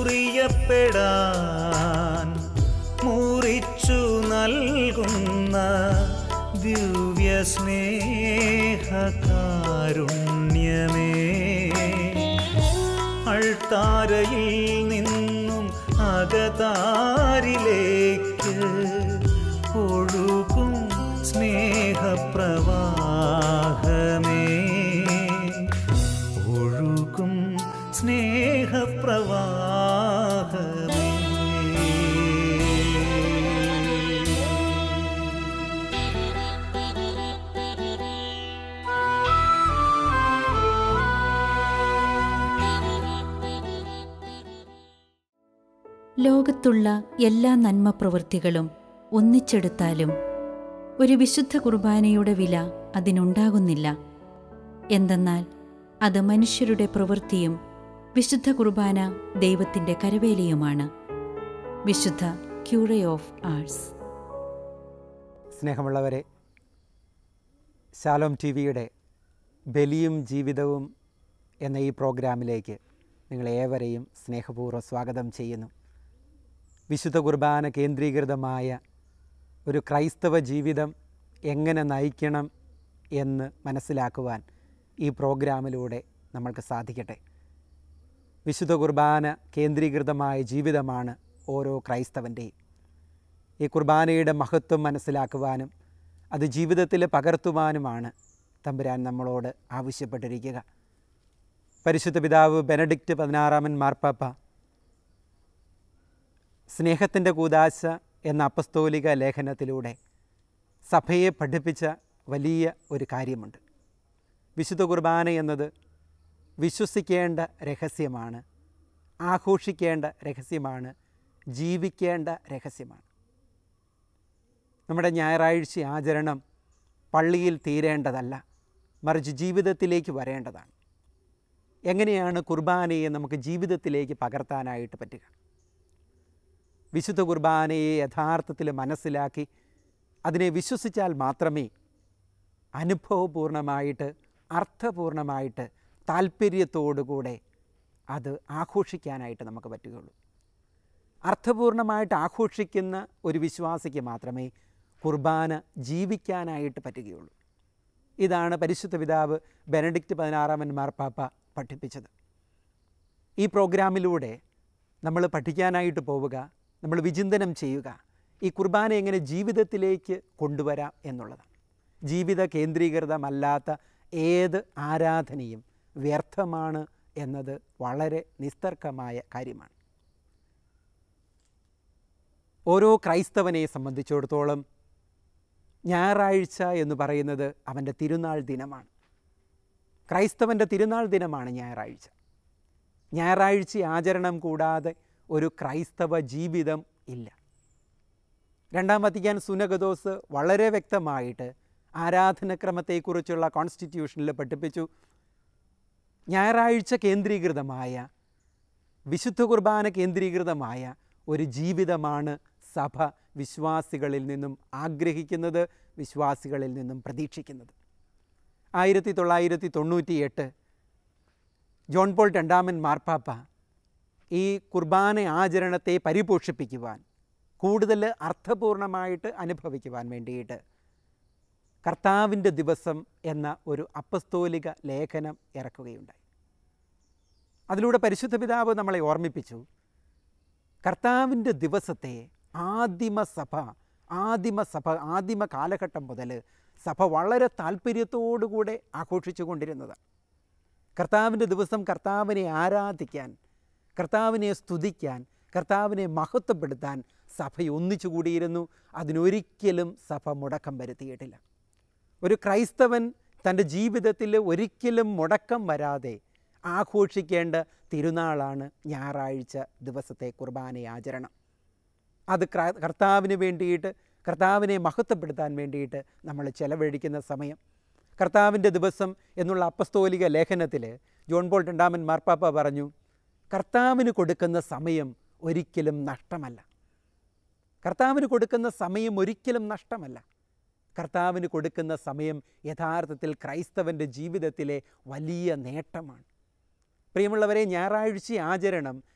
മുറിയപ്പെടാൻ മുറിച്ചു നൽകുന്ന ദിവ്യ സ്നേഹകാരുണ്യമേ അൾത്താരയിൽ നിന്നും അകതാരിലേക്ക് ഒഴുകും സ്നേഹപ്രവാഹമേ ഒഴുകും സ്നേഹപ്രവാഹമേ ലോകത്തുള്ള എല്ലാ നന്മ പ്രവൃത്തികളും ഒന്നിച്ചെടുത്താലും ഒരു വിശുദ്ധ കുർബാനയുടെ വില അതിനുണ്ടാകുന്നില്ല എന്തെന്നാൽ അത് മനുഷ്യരുടെ പ്രവൃത്തിയും വിശുദ്ധ കുർബാന ദൈവത്തിൻ്റെ കരവേലയുമാണ് വിശുദ്ധ ക്യൂറേ ഓഫ് ആർട്സ് സ്നേഹമുള്ളവരെ ശാലോം ടി വിയുടെ ബലിയും ജീവിതവും എന്ന ഈ പ്രോഗ്രാമിലേക്ക് നിങ്ങളേവരെയും സ്നേഹപൂർവ്വം സ്വാഗതം ചെയ്യുന്നു വിശുദ്ധ കുർബാന കേന്ദ്രീകൃതമായ ഒരു ക്രൈസ്തവ ജീവിതം എങ്ങനെ നയിക്കണം എന്ന് മനസ്സിലാക്കുവാൻ ഈ പ്രോഗ്രാമിലൂടെ നമ്മൾക്ക് സാധിക്കട്ടെ വിശുദ്ധ കുർബാന കേന്ദ്രീകൃതമായ ജീവിതമാണ് ഓരോ ക്രൈസ്തവൻ്റെയും ഈ കുർബാനയുടെ മഹത്വം മനസ്സിലാക്കുവാനും അത് ജീവിതത്തിൽ പകർത്തുവാനുമാണ് തമ്പുരാൻ നമ്മളോട് ആവശ്യപ്പെട്ടിരിക്കുക പരിശുദ്ധ പിതാവ് ബെനഡിക്റ്റ് പതിനാറാമൻ മാർപ്പാപ്പ സ്നേഹത്തിൻ്റെ കൂതാശ എന്ന അപ്പസ്തോലിക ലേഖനത്തിലൂടെ സഭയെ പഠിപ്പിച്ച വലിയ ഒരു കാര്യമുണ്ട് വിശുദ്ധ കുർബാന എന്നത് വിശ്വസിക്കേണ്ട രഹസ്യമാണ് ആഘോഷിക്കേണ്ട രഹസ്യമാണ് ജീവിക്കേണ്ട രഹസ്യമാണ് നമ്മുടെ ഞായറാഴ്ച ആചരണം പള്ളിയിൽ തീരേണ്ടതല്ല മറിച്ച് ജീവിതത്തിലേക്ക് വരേണ്ടതാണ് എങ്ങനെയാണ് കുർബാനയെ നമുക്ക് ജീവിതത്തിലേക്ക് പകർത്താനായിട്ട് പറ്റുക വിശുദ്ധ കുർബാനയെ യഥാർത്ഥത്തിൽ മനസ്സിലാക്കി അതിനെ വിശ്വസിച്ചാൽ മാത്രമേ അനുഭവപൂർണമായിട്ട് അർത്ഥപൂർണമായിട്ട് താല്പര്യത്തോടുകൂടെ അത് ആഘോഷിക്കാനായിട്ട് നമുക്ക് പറ്റുകയുള്ളൂ അർത്ഥപൂർണമായിട്ട് ആഘോഷിക്കുന്ന ഒരു വിശ്വാസിക്ക് മാത്രമേ കുർബാന ജീവിക്കാനായിട്ട് പറ്റുകയുള്ളൂ ഇതാണ് പരിശുദ്ധ പിതാവ് ബെനഡിക്റ്റ് പതിനാറാമൻ മാർപ്പാപ്പ പഠിപ്പിച്ചത് ഈ പ്രോഗ്രാമിലൂടെ നമ്മൾ പഠിക്കാനായിട്ട് പോവുക നമ്മൾ വിചിന്തനം ചെയ്യുക ഈ കുർബാന എങ്ങനെ ജീവിതത്തിലേക്ക് കൊണ്ടുവരാം എന്നുള്ളതാണ് ജീവിത കേന്ദ്രീകൃതമല്ലാത്ത ഏത് ആരാധനയും വ്യർത്ഥമാണ് എന്നത് വളരെ നിസ്തർക്കമായ കാര്യമാണ് ഓരോ ക്രൈസ്തവനെ സംബന്ധിച്ചിടത്തോളം ഞായറാഴ്ച എന്ന് പറയുന്നത് അവൻ്റെ തിരുനാൾ ദിനമാണ് ക്രൈസ്തവൻ്റെ തിരുനാൾ ദിനമാണ് ഞായറാഴ്ച ഞായറാഴ്ച ആചരണം കൂടാതെ ഒരു ക്രൈസ്തവ ജീവിതം ഇല്ല രണ്ടാം വത്തിക്കാൻ സുനഗദോസ് വളരെ വ്യക്തമായിട്ട് ആരാധനക്രമത്തെക്കുറിച്ചുള്ള കോൺസ്റ്റിറ്റ്യൂഷനിൽ പഠിപ്പിച്ചു ഞായറാഴ്ച കേന്ദ്രീകൃതമായ വിശുദ്ധ കുർബാന കേന്ദ്രീകൃതമായ ഒരു ജീവിതമാണ് സഭ വിശ്വാസികളിൽ നിന്നും ആഗ്രഹിക്കുന്നത് വിശ്വാസികളിൽ നിന്നും പ്രതീക്ഷിക്കുന്നത് ആയിരത്തി തൊള്ളായിരത്തി തൊണ്ണൂറ്റി എട്ട് ജോൺ പോൾ രണ്ടാമൻ മാർപ്പാപ്പ ഈ കുർബാന ആചരണത്തെ പരിപോഷിപ്പിക്കുവാൻ കൂടുതൽ അർത്ഥപൂർണമായിട്ട് അനുഭവിക്കുവാൻ വേണ്ടിയിട്ട് കർത്താവിൻ്റെ ദിവസം എന്ന ഒരു അപ്പസ്തോലിക ലേഖനം ഇറക്കുകയുണ്ടായി അതിലൂടെ പരിശുദ്ധ പിതാവ് നമ്മളെ ഓർമ്മിപ്പിച്ചു കർത്താവിൻ്റെ ദിവസത്തെ ആദിമ സഭ ആദിമ സഭ ആദിമ കാലഘട്ടം മുതൽ സഭ വളരെ താല്പര്യത്തോടുകൂടെ ആഘോഷിച്ചു കൊണ്ടിരുന്നതാണ് കർത്താവിൻ്റെ ദിവസം കർത്താവിനെ ആരാധിക്കാൻ കർത്താവിനെ സ്തുതിക്കാൻ കർത്താവിനെ മഹത്വപ്പെടുത്താൻ സഭ ഒന്നിച്ചു കൂടിയിരുന്നു അതിനൊരിക്കലും സഭ മുടക്കം വരുത്തിയിട്ടില്ല ഒരു ക്രൈസ്തവൻ തൻ്റെ ജീവിതത്തിൽ ഒരിക്കലും മുടക്കം വരാതെ ആഘോഷിക്കേണ്ട തിരുനാളാണ് ഞായറാഴ്ച ദിവസത്തെ കുർബാന ആചരണം അത് ക്ര- കർത്താവിന് വേണ്ടിയിട്ട് കർത്താവിനെ മഹത്വപ്പെടുത്താൻ വേണ്ടിയിട്ട് നമ്മൾ ചെലവഴിക്കുന്ന സമയം കർത്താവിൻ്റെ ദിവസം എന്നുള്ള അപ്പസ്തോലിക ലേഖനത്തിൽ ജോൺ പോൾ രണ്ടാമൻ മാർപ്പാപ്പ പറഞ്ഞു കർത്താവിന് കൊടുക്കുന്ന സമയം ഒരിക്കലും നഷ്ടമല്ല കർത്താവിന് കൊടുക്കുന്ന സമയം ഒരിക്കലും നഷ്ടമല്ല കർത്താവിന് കൊടുക്കുന്ന സമയം യഥാർത്ഥത്തിൽ ക്രൈസ്തവൻ്റെ ജീവിതത്തിലെ വലിയ നേട്ടമാണ് പ്രിയമുള്ളവരെ ഞായറാഴ്ച ആചരണം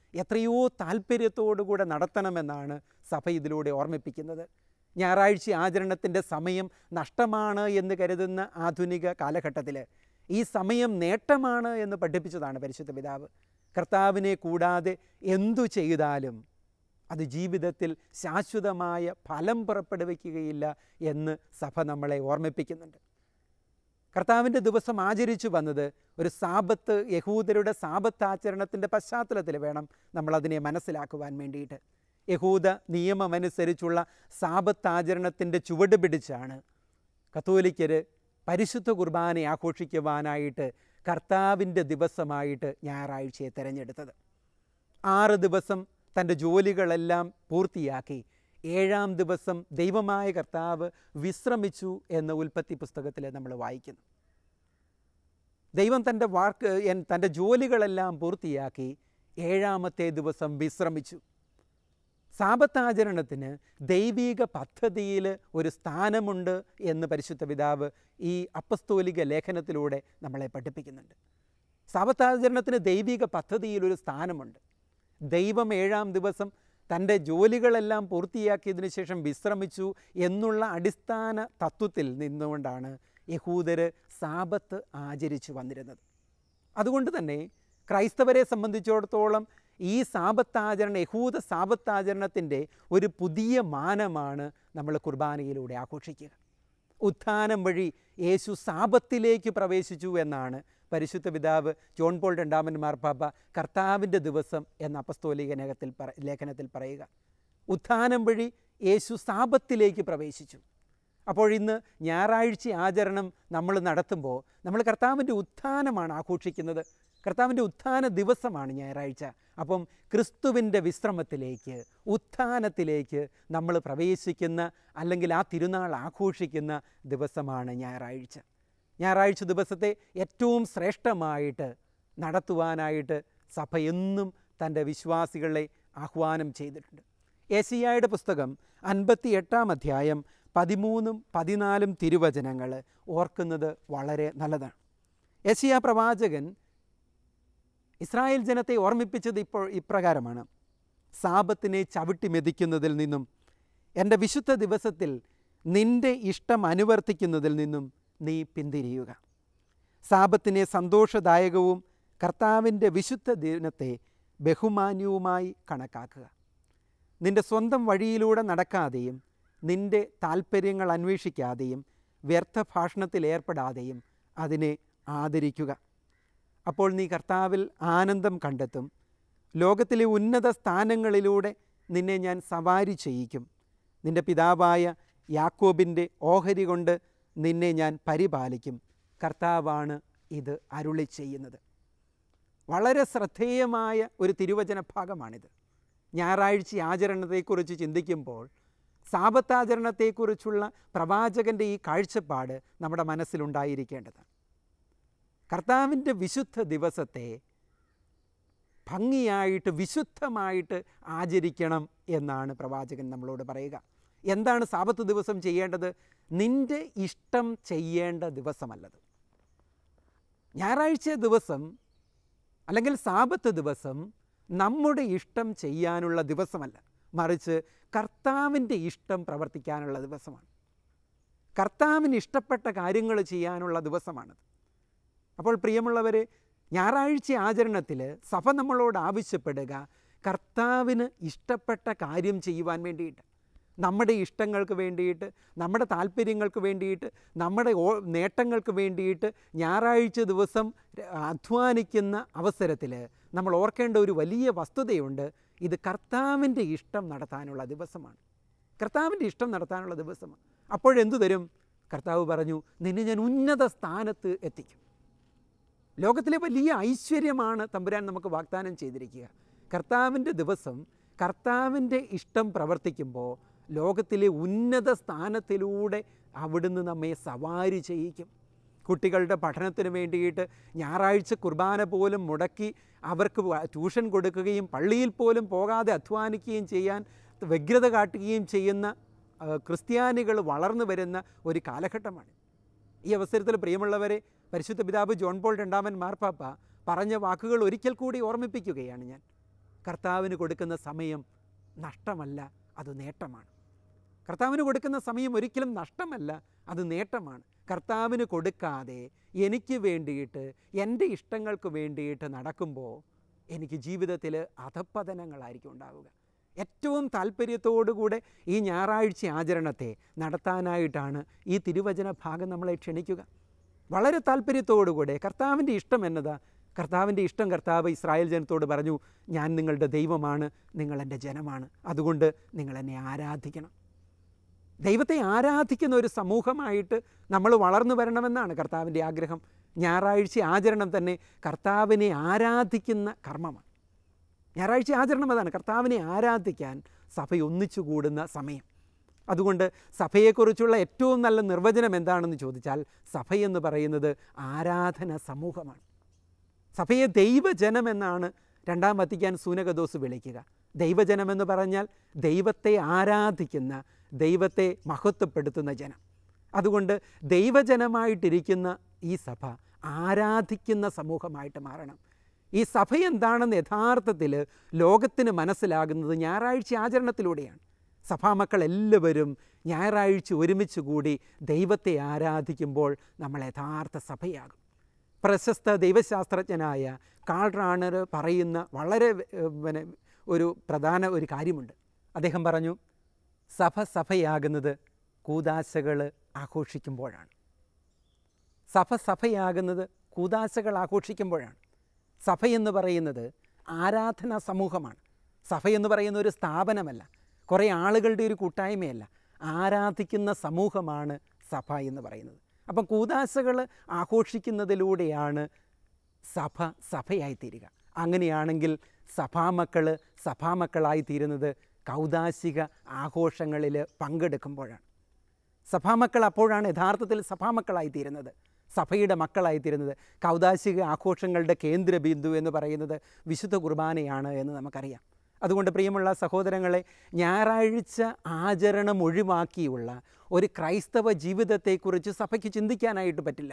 എത്രയോ താല്പര്യത്തോടുകൂടെ നടത്തണമെന്നാണ് സഭ ഇതിലൂടെ ഓർമ്മിപ്പിക്കുന്നത് ഞായറാഴ്ച ആചരണത്തിൻ്റെ സമയം നഷ്ടമാണ് എന്ന് കരുതുന്ന ആധുനിക കാലഘട്ടത്തിൽ ഈ സമയം നേട്ടമാണ് എന്ന് പഠിപ്പിച്ചതാണ് പരിശുദ്ധ പിതാവ് കർത്താവിനെ കൂടാതെ എന്തു ചെയ്താലും അത് ജീവിതത്തിൽ ശാശ്വതമായ ഫലം പുറപ്പെടുവിക്കുകയില്ല എന്ന് സഭ നമ്മളെ ഓർമ്മിപ്പിക്കുന്നുണ്ട് കർത്താവിൻ്റെ ദിവസം ആചരിച്ചു വന്നത് ഒരു സാപത്ത് യഹൂദരുടെ സാപത്ത് ആചരണത്തിൻ്റെ പശ്ചാത്തലത്തിൽ വേണം നമ്മളതിനെ മനസ്സിലാക്കുവാൻ വേണ്ടിയിട്ട് യഹൂദ നിയമമനുസരിച്ചുള്ള സാപത്ത് ആചരണത്തിൻ്റെ ചുവട് പിടിച്ചാണ് കത്തോലിക്കർ പരിശുദ്ധ കുർബാന ആഘോഷിക്കുവാനായിട്ട് കർത്താവിൻ്റെ ദിവസമായിട്ട് ഞായറാഴ്ചയെ തിരഞ്ഞെടുത്തത് ആറ് ദിവസം തൻ്റെ ജോലികളെല്ലാം പൂർത്തിയാക്കി ഏഴാം ദിവസം ദൈവമായ കർത്താവ് വിശ്രമിച്ചു എന്ന ഉൽപ്പത്തി പുസ്തകത്തിൽ നമ്മൾ വായിക്കുന്നു ദൈവം തൻ്റെ വാർക്ക് എൻ- തൻ്റെ ജോലികളെല്ലാം പൂർത്തിയാക്കി ഏഴാമത്തെ ദിവസം വിശ്രമിച്ചു സാപത്താചരണത്തിന് ദൈവിക പദ്ധതിയിൽ ഒരു സ്ഥാനമുണ്ട് എന്ന് പരിശുദ്ധ പിതാവ് ഈ അപ്പസ്തോലിക ലേഖനത്തിലൂടെ നമ്മളെ പഠിപ്പിക്കുന്നുണ്ട് സാപത്താചരണത്തിന് ദൈവിക പദ്ധതിയിൽ ഒരു സ്ഥാനമുണ്ട് ദൈവം ഏഴാം ദിവസം തൻ്റെ ജോലികളെല്ലാം പൂർത്തിയാക്കിയതിനു ശേഷം വിശ്രമിച്ചു എന്നുള്ള അടിസ്ഥാന തത്വത്തിൽ നിന്നുകൊണ്ടാണ് യഹൂദർ സാപത്ത് ആചരിച്ചു വന്നിരുന്നത് അതുകൊണ്ട് തന്നെ ക്രൈസ്തവരെ സംബന്ധിച്ചിടത്തോളം ഈ സാപത്താചരണ യഹൂദ സാപത്താചരണത്തിൻ്റെ ഒരു പുതിയ മാനമാണ് നമ്മൾ കുർബാനയിലൂടെ ആഘോഷിക്കുക ഉത്ഥാനം വഴി യേശു സാപത്തിലേക്ക് പ്രവേശിച്ചു എന്നാണ് പരിശുദ്ധ പിതാവ് ജോൺ പോൾ രണ്ടാമൻ മാർപ്പാപ്പ കർത്താവിൻ്റെ ദിവസം എന്ന അപ്പസ്തോലിക ലേഖത്തിൽ പറ ലേഖനത്തിൽ പറയുക ഉത്ഥാനം വഴി യേശു സാപത്തിലേക്ക് പ്രവേശിച്ചു അപ്പോൾ ഇന്ന് ഞായറാഴ്ച ആചരണം നമ്മൾ നടത്തുമ്പോൾ നമ്മൾ കർത്താവിൻ്റെ ഉത്ഥാനമാണ് ആഘോഷിക്കുന്നത് കർത്താവിൻ്റെ ഉത്ഥാന ദിവസമാണ് ഞായറാഴ്ച അപ്പം ക്രിസ്തുവിൻ്റെ വിശ്രമത്തിലേക്ക് ഉത്ഥാനത്തിലേക്ക് നമ്മൾ പ്രവേശിക്കുന്ന അല്ലെങ്കിൽ ആ തിരുനാൾ ആഘോഷിക്കുന്ന ദിവസമാണ് ഞായറാഴ്ച ഞായറാഴ്ച ദിവസത്തെ ഏറ്റവും ശ്രേഷ്ഠമായിട്ട് നടത്തുവാനായിട്ട് സഭ എന്നും തൻ്റെ വിശ്വാസികളെ ആഹ്വാനം ചെയ്തിട്ടുണ്ട് ഏസിയായുടെ പുസ്തകം അൻപത്തി എട്ടാം അധ്യായം പതിമൂന്നും പതിനാലും തിരുവചനങ്ങൾ ഓർക്കുന്നത് വളരെ നല്ലതാണ് ഏസിയ പ്രവാചകൻ ഇസ്രായേൽ ജനത്തെ ഓർമ്മിപ്പിച്ചത് ഇപ്പോൾ ഇപ്രകാരമാണ് സാപത്തിനെ ചവിട്ടി മെതിക്കുന്നതിൽ നിന്നും എൻ്റെ വിശുദ്ധ ദിവസത്തിൽ നിന്റെ ഇഷ്ടം അനുവർത്തിക്കുന്നതിൽ നിന്നും നീ പിന്തിരിയുക സാപത്തിനെ സന്തോഷദായകവും കർത്താവിൻ്റെ വിശുദ്ധ ദിനത്തെ ബഹുമാന്യവുമായി കണക്കാക്കുക നിന്റെ സ്വന്തം വഴിയിലൂടെ നടക്കാതെയും നിന്റെ താൽപ്പര്യങ്ങൾ അന്വേഷിക്കാതെയും വ്യർത്ഥ ഭാഷണത്തിൽ ഏർപ്പെടാതെയും അതിനെ ആദരിക്കുക അപ്പോൾ നീ കർത്താവിൽ ആനന്ദം കണ്ടെത്തും ലോകത്തിലെ ഉന്നത സ്ഥാനങ്ങളിലൂടെ നിന്നെ ഞാൻ സവാരി ചെയ്യിക്കും നിന്റെ പിതാവായ യാക്കോബിൻ്റെ ഓഹരി കൊണ്ട് നിന്നെ ഞാൻ പരിപാലിക്കും കർത്താവാണ് ഇത് അരുളി ചെയ്യുന്നത് വളരെ ശ്രദ്ധേയമായ ഒരു തിരുവചന ഭാഗമാണിത് ഞായറാഴ്ച ആചരണത്തെക്കുറിച്ച് ചിന്തിക്കുമ്പോൾ സാപത്താചരണത്തെക്കുറിച്ചുള്ള പ്രവാചകൻ്റെ ഈ കാഴ്ചപ്പാട് നമ്മുടെ മനസ്സിലുണ്ടായിരിക്കേണ്ടതാണ് കർത്താവിൻ്റെ വിശുദ്ധ ദിവസത്തെ ഭംഗിയായിട്ട് വിശുദ്ധമായിട്ട് ആചരിക്കണം എന്നാണ് പ്രവാചകൻ നമ്മളോട് പറയുക എന്താണ് സാപത്ത് ദിവസം ചെയ്യേണ്ടത് നിൻ്റെ ഇഷ്ടം ചെയ്യേണ്ട ദിവസമല്ലത് ഞായറാഴ്ച ദിവസം അല്ലെങ്കിൽ സാപത്ത് ദിവസം നമ്മുടെ ഇഷ്ടം ചെയ്യാനുള്ള ദിവസമല്ല മറിച്ച് കർത്താവിൻ്റെ ഇഷ്ടം പ്രവർത്തിക്കാനുള്ള ദിവസമാണ് കർത്താവിന് ഇഷ്ടപ്പെട്ട കാര്യങ്ങൾ ചെയ്യാനുള്ള ദിവസമാണത് അപ്പോൾ പ്രിയമുള്ളവരെ ഞായറാഴ്ച ആചരണത്തിൽ സഭ നമ്മളോട് ആവശ്യപ്പെടുക കർത്താവിന് ഇഷ്ടപ്പെട്ട കാര്യം ചെയ്യുവാൻ വേണ്ടിയിട്ട് നമ്മുടെ ഇഷ്ടങ്ങൾക്ക് വേണ്ടിയിട്ട് നമ്മുടെ താല്പര്യങ്ങൾക്ക് വേണ്ടിയിട്ട് നമ്മുടെ ഓ- നേട്ടങ്ങൾക്ക് വേണ്ടിയിട്ട് ഞായറാഴ്ച ദിവസം അധ്വാനിക്കുന്ന അവസരത്തിൽ നമ്മൾ ഓർക്കേണ്ട ഒരു വലിയ വസ്തുതയുണ്ട് ഇത് കർത്താവിൻ്റെ ഇഷ്ടം നടത്താനുള്ള ദിവസമാണ് കർത്താവിൻ്റെ ഇഷ്ടം നടത്താനുള്ള ദിവസമാണ് അപ്പോഴെന്തു തരും കർത്താവ് പറഞ്ഞു നിന്നെ ഞാൻ ഉന്നത സ്ഥാനത്ത് എത്തിക്കും ലോകത്തിലെ വലിയ ഐശ്വര്യമാണ് തമ്പുരാൻ നമുക്ക് വാഗ്ദാനം ചെയ്തിരിക്കുക കർത്താവിൻ്റെ ദിവസം കർത്താവിൻ്റെ ഇഷ്ടം പ്രവർത്തിക്കുമ്പോൾ ലോകത്തിലെ ഉന്നത സ്ഥാനത്തിലൂടെ അവിടുന്ന് നമ്മെ സവാരി ചെയ്യിക്കും കുട്ടികളുടെ പഠനത്തിന് വേണ്ടിയിട്ട് ഞായറാഴ്ച കുർബാന പോലും മുടക്കി അവർക്ക് വ- ട്യൂഷൻ കൊടുക്കുകയും പള്ളിയിൽ പോലും പോകാതെ അധ്വാനിക്കുകയും ചെയ്യാൻ വ്യഗ്രത കാട്ടുകയും ചെയ്യുന്ന ആ, ക്രിസ്ത്യാനികൾ വളർന്നു വരുന്ന ഒരു കാലഘട്ടമാണ് ഈ അവസരത്തിൽ പ്രിയമുള്ളവരെ പരിശുദ്ധ പിതാവ് ജോൺ പോൾ രണ്ടാമൻ മാർപ്പാപ്പ പറഞ്ഞ വാക്കുകൾ ഒരിക്കൽ കൂടി ഓർമ്മിപ്പിക്കുകയാണ് ഞാൻ കർത്താവിന് കൊടുക്കുന്ന സമയം നഷ്ടമല്ല അത് നേട്ടമാണ് കർത്താവിന് കൊടുക്കുന്ന സമയം ഒരിക്കലും നഷ്ടമല്ല അത് നേട്ടമാണ് കർത്താവിന് കൊടുക്കാതെ എനിക്ക് വേണ്ടിയിട്ട് എൻ്റെ ഇഷ്ടങ്ങൾക്ക് വേണ്ടിയിട്ട് നടക്കുമ്പോൾ എനിക്ക് ജീവിതത്തിൽ അധപ്പതനങ്ങളായിരിക്കും ഉണ്ടാവുക ഏറ്റവും താല്പര്യത്തോടുകൂടെ ഈ ഞായറാഴ്ച ആചരണത്തെ നടത്താനായിട്ടാണ് ഈ തിരുവചന ഭാഗം നമ്മളെ ക്ഷണിക്കുക വളരെ താല്പര്യത്തോടുകൂടെ കർത്താവിൻ്റെ ഇഷ്ടം എന്നതാ കർത്താവിൻ്റെ ഇഷ്ടം കർത്താവ് ഇസ്രായേൽ ജനത്തോട് പറഞ്ഞു ഞാൻ നിങ്ങളുടെ ദൈവമാണ് നിങ്ങൾ എൻ്റെ ജനമാണ് അതുകൊണ്ട് നിങ്ങൾ എന്നെ ആരാധിക്കണം ദൈവത്തെ ആരാധിക്കുന്ന ഒരു സമൂഹമായിട്ട് നമ്മൾ വളർന്നു വരണമെന്നാണ് കർത്താവിൻ്റെ ആഗ്രഹം ഞായറാഴ്ച ആചരണം തന്നെ കർത്താവിനെ ആരാധിക്കുന്ന കർമ്മമാണ് ഞായറാഴ്ച ആചരണം അതാണ് കർത്താവിനെ ആരാധിക്കാൻ സഭ ഒന്നിച്ചു കൂടുന്ന സമയം അതുകൊണ്ട് സഭയെക്കുറിച്ചുള്ള ഏറ്റവും നല്ല നിർവചനം എന്താണെന്ന് ചോദിച്ചാൽ സഭയെന്ന് പറയുന്നത് ആരാധന സമൂഹമാണ് സഭയെ ദൈവജനം എന്നാണ് രണ്ടാം വത്തിക്കാൻ സൂനകദോസ് വിളിക്കുക ദൈവജനമെന്ന് പറഞ്ഞാൽ ദൈവത്തെ ആരാധിക്കുന്ന ദൈവത്തെ മഹത്വപ്പെടുത്തുന്ന ജനം അതുകൊണ്ട് ദൈവജനമായിട്ടിരിക്കുന്ന ഈ സഭ ആരാധിക്കുന്ന സമൂഹമായിട്ട് മാറണം ഈ സഭ എന്താണെന്ന് യഥാർത്ഥത്തിൽ ലോകത്തിന് മനസ്സിലാകുന്നത് ഞായറാഴ്ച ആചരണത്തിലൂടെയാണ് സഭാമക്കൾ എല്ലാവരും ഞായറാഴ്ച ഒരുമിച്ച് കൂടി ദൈവത്തെ ആരാധിക്കുമ്പോൾ നമ്മൾ യഥാർത്ഥ സഭയാകും പ്രശസ്ത ദൈവശാസ്ത്രജ്ഞനായ കാൾ റാണർ പറയുന്ന വളരെ ഏഹ്, പിന്നെ ഒരു പ്രധാന ഒരു കാര്യമുണ്ട് അദ്ദേഹം പറഞ്ഞു സഭ സഭയാകുന്നത് കൂതാശകൾ ആഘോഷിക്കുമ്പോഴാണ് സഭ സഭയാകുന്നത് കൂതാശകൾ ആഘോഷിക്കുമ്പോഴാണ് സഭയെന്ന് പറയുന്നത് ആരാധനാ സമൂഹമാണ് സഭയെന്ന് പറയുന്ന ഒരു സ്ഥാപനമല്ല കുറേ ആളുകളുടെ ഒരു കൂട്ടായ്മയല്ല ആരാധിക്കുന്ന സമൂഹമാണ് സഭ എന്ന് പറയുന്നത് അപ്പം കൂതാശകൾ ആഘോഷിക്കുന്നതിലൂടെയാണ് സഭ സഭയായിത്തീരുക അങ്ങനെയാണെങ്കിൽ സഭാമക്കൾ സഭാമക്കളായി തീരുന്നത് കൗതാശിക ആഘോഷങ്ങളിൽ പങ്കെടുക്കുമ്പോഴാണ് സഭാമക്കൾ അപ്പോഴാണ് യഥാർത്ഥത്തിൽ സഭാമക്കളായി തീരുന്നത് സഭയുടെ മക്കളായി തീരുന്നത് കൗതാശിക ആഘോഷങ്ങളുടെ കേന്ദ്രബിന്ദു എന്ന് പറയുന്നത് വിശുദ്ധ കുർബാനയാണ് എന്ന് നമുക്കറിയാം അതുകൊണ്ട് പ്രിയമുള്ള സഹോദരങ്ങളെ ഞായറാഴ്ച ആചരണം ഒഴിവാക്കിയുള്ള ഒരു ക്രൈസ്തവ ജീവിതത്തെക്കുറിച്ച് സഭയ്ക്ക് ചിന്തിക്കാനായിട്ട് പറ്റില്ല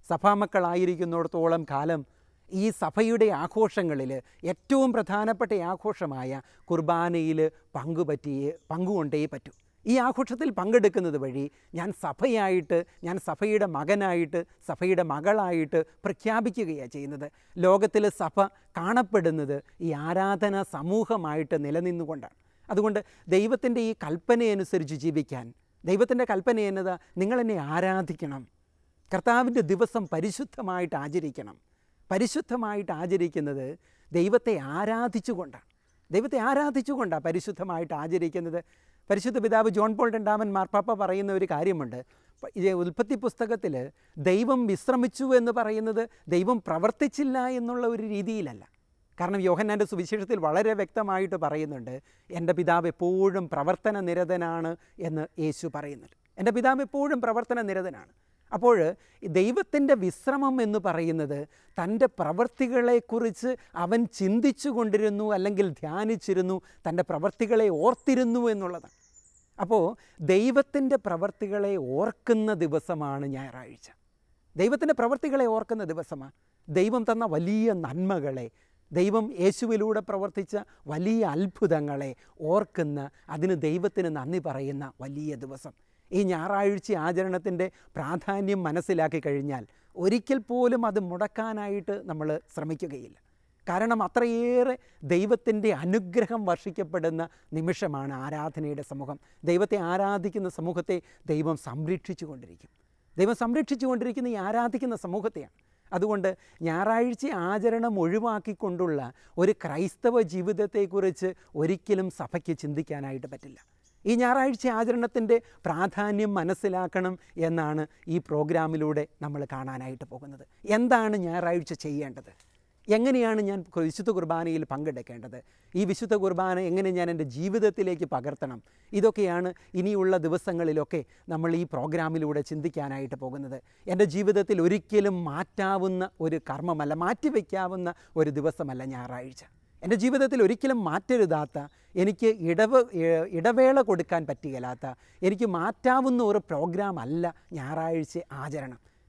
സഭാമക്കളായിരിക്കുന്നിടത്തോളം കാലം ഈ സഭയുടെ ആഘോഷങ്ങളിൽ ഏറ്റവും പ്രധാനപ്പെട്ട ആഘോഷമായ കുർബാനയിൽ പങ്കുപറ്റിയേ പങ്കുകൊണ്ടേ പറ്റൂ ഈ ആഘോഷത്തിൽ പങ്കെടുക്കുന്നത് വഴി ഞാൻ സഭയായിട്ട് ഞാൻ സഭയുടെ മകനായിട്ട് സഭയുടെ മകളായിട്ട് പ്രഖ്യാപിക്കുകയാണ് ചെയ്യുന്നത് ലോകത്തിൽ സഭ കാണപ്പെടുന്നത് ഈ ആരാധന സമൂഹമായിട്ട് നിലനിന്നുകൊണ്ടാണ് അതുകൊണ്ട് ദൈവത്തിൻ്റെ ഈ കൽപ്പനയനുസരിച്ച് ജീവിക്കാൻ ദൈവത്തിൻ്റെ കൽപ്പന എന്നതാ നിങ്ങളെന്നെ ആരാധിക്കണം കർത്താവിൻ്റെ ദിവസം പരിശുദ്ധമായിട്ട് ആചരിക്കണം പരിശുദ്ധമായിട്ട് ആചരിക്കുന്നത് ദൈവത്തെ ആരാധിച്ചുകൊണ്ടാണ് ദൈവത്തെ ആരാധിച്ചുകൊണ്ടാണ് പരിശുദ്ധമായിട്ട് ആചരിക്കുന്നത് പരിശുദ്ധ പിതാവ് ജോൺ പോൾ രണ്ടാമൻ മാർപ്പാപ്പ പറയുന്ന ഒരു കാര്യമുണ്ട് പ- ഈ ഉൽപ്പത്തി പുസ്തകത്തിൽ ദൈവം വിശ്രമിച്ചു എന്ന് പറയുന്നത് ദൈവം പ്രവർത്തിച്ചില്ല എന്നുള്ള ഒരു രീതിയിലല്ല കാരണം യോഹന്നാൻ്റെ സുവിശേഷത്തിൽ വളരെ വ്യക്തമായിട്ട് പറയുന്നുണ്ട് എൻ്റെ പിതാവ് എപ്പോഴും പ്രവർത്തന നിരതനാണ് എന്ന് യേശു പറയുന്നുണ്ട് എൻ്റെ പിതാവ് എപ്പോഴും പ്രവർത്തന നിരതനാണ് അപ്പോൾ ദൈവത്തിൻ്റെ വിശ്രമം എന്ന് പറയുന്നത് തൻ്റെ പ്രവൃത്തികളെക്കുറിച്ച് അവൻ ചിന്തിച്ചു കൊണ്ടിരുന്നു അല്ലെങ്കിൽ ധ്യാനിച്ചിരുന്നു തൻ്റെ പ്രവൃത്തികളെ ഓർത്തിരുന്നു എന്നുള്ളതാണ് അപ്പോൾ ദൈവത്തിൻ്റെ പ്രവൃത്തികളെ ഓർക്കുന്ന ദിവസമാണ് ഞായറാഴ്ച ദൈവത്തിൻ്റെ പ്രവൃത്തികളെ ഓർക്കുന്ന ദിവസമാണ് ദൈവം തന്ന വലിയ നന്മകളെ ദൈവം യേശുവിലൂടെ പ്രവർത്തിച്ച വലിയ അത്ഭുതങ്ങളെ ഓർക്കുന്ന അതിന് ദൈവത്തിന് നന്ദി പറയുന്ന വലിയ ദിവസം ഈ ഞായറാഴ്ച ആചരണത്തിൻ്റെ പ്രാധാന്യം മനസ്സിലാക്കി കഴിഞ്ഞാൽ ഒരിക്കൽ പോലും അത് മുടക്കാനായിട്ട് നമ്മൾ ശ്രമിക്കുകയില്ല കാരണം അത്രയേറെ ദൈവത്തിൻ്റെ അനുഗ്രഹം വർഷിക്കപ്പെടുന്ന നിമിഷമാണ് ആരാധനയുടെ സമൂഹം ദൈവത്തെ ആരാധിക്കുന്ന സമൂഹത്തെ ദൈവം സംരക്ഷിച്ചു കൊണ്ടിരിക്കും ദൈവം സംരക്ഷിച്ചു കൊണ്ടിരിക്കുന്ന ഈ ആരാധിക്കുന്ന സമൂഹത്തെയാണ് അതുകൊണ്ട് ഞായറാഴ്ച ആചരണം ഒഴിവാക്കിക്കൊണ്ടുള്ള ഒരു ക്രൈസ്തവ ജീവിതത്തെക്കുറിച്ച് ഒരിക്കലും സഭയ്ക്ക് ചിന്തിക്കാനായിട്ട് പറ്റില്ല ഈ ഞായറാഴ്ച ആചരണത്തിൻ്റെ പ്രാധാന്യം മനസ്സിലാക്കണം എന്നാണ് ഈ പ്രോഗ്രാമിലൂടെ നമ്മൾ കാണാനായിട്ട് പോകുന്നത് എന്താണ് ഞായറാഴ്ച ചെയ്യേണ്ടത് എങ്ങനെയാണ് ഞാൻ വിശുദ്ധ കുർബാനയിൽ പങ്കെടുക്കേണ്ടത് ഈ വിശുദ്ധ കുർബാന എങ്ങനെ ഞാൻ എൻ്റെ ജീവിതത്തിലേക്ക് പകർത്തണം ഇതൊക്കെയാണ് ഇനിയുള്ള ദിവസങ്ങളിലൊക്കെ നമ്മൾ ഈ പ്രോഗ്രാമിലൂടെ ചിന്തിക്കാനായിട്ട് പോകുന്നത് എൻ്റെ ജീവിതത്തിൽ ഒരിക്കലും മാറ്റാവുന്ന ഒരു കർമ്മമല്ല മാറ്റിവെക്കാവുന്ന ഒരു ദിവസമല്ല ഞായറാഴ്ച എൻ്റെ ജീവിതത്തിൽ ഒരിക്കലും മാറ്റരുതാത്ത എനിക്ക് ഇടവ് ഏ- ഇടവേള കൊടുക്കാൻ പറ്റുകയില്ലാത്ത എനിക്ക് മാറ്റാവുന്ന ഒരു പ്രോഗ്രാം അല്ല ഞായറാഴ്ച ആചരണം